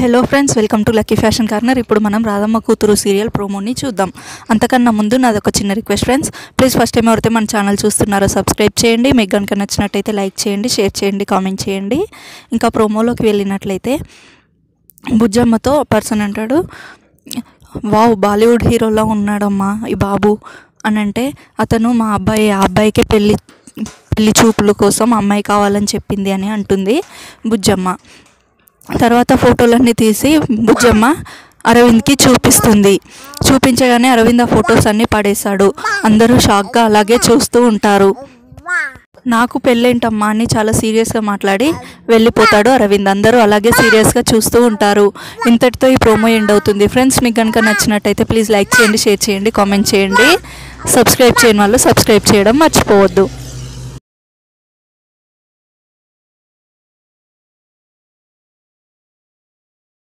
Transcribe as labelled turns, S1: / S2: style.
S1: hello friends welcome to lucky fashion corner ఇప్పుడు మనం రాధమ్మ కూతురు సీరియల్ ప్రోమోని చూద్దాం అంతకన్నా ముందు నాది ఒక చిన్న request friends please first time ఎవరైతే మన ఛానల్ చూస్తున్నారో సబ్స్క్రైబ్ చేయండి మీకు కనుక నచ్చినట్టయితే లైక్ చేయండి షేర్ చేయండి కామెంట్ చేయండి ఇంకా ప్రోమోలోకి వెళ్ళినట్లయితే బుజ్జమ్మతో పర్సన్ అంటాడు వావ్ బాలీవుడ్ హీరోలా ఉన్నాడమ్మా ఈ బాబు అని అంటే అతను మా అబ్బాయి ఆ అబ్బాయికే పెళ్ళి పెళ్లి చూపుల కోసం అమ్మాయి కావాలని చెప్పింది అని అంటుంది బుజ్జమ్మ తర్వాత ఫోటోలన్నీ తీసి బుజ్జమ్మ అరవింద్కి చూపిస్తుంది చూపించగానే అరవింద్ ఆ ఫొటోస్ అన్నీ పడేశాడు అందరూ షాక్గా అలాగే చూస్తూ ఉంటారు నాకు పెళ్ళేంటమ్మా అని చాలా సీరియస్గా మాట్లాడి వెళ్ళిపోతాడు అరవింద్ అందరూ అలాగే సీరియస్గా చూస్తూ ఉంటారు ఇంతటితో ఈ ప్రోమో ఎండ్ అవుతుంది ఫ్రెండ్స్ మీకు కనుక నచ్చినట్టయితే ప్లీజ్ లైక్ చేయండి షేర్ చేయండి కామెంట్ చేయండి సబ్స్క్రైబ్ చేయని వాళ్ళు సబ్స్క్రైబ్ చేయడం మర్చిపోవద్దు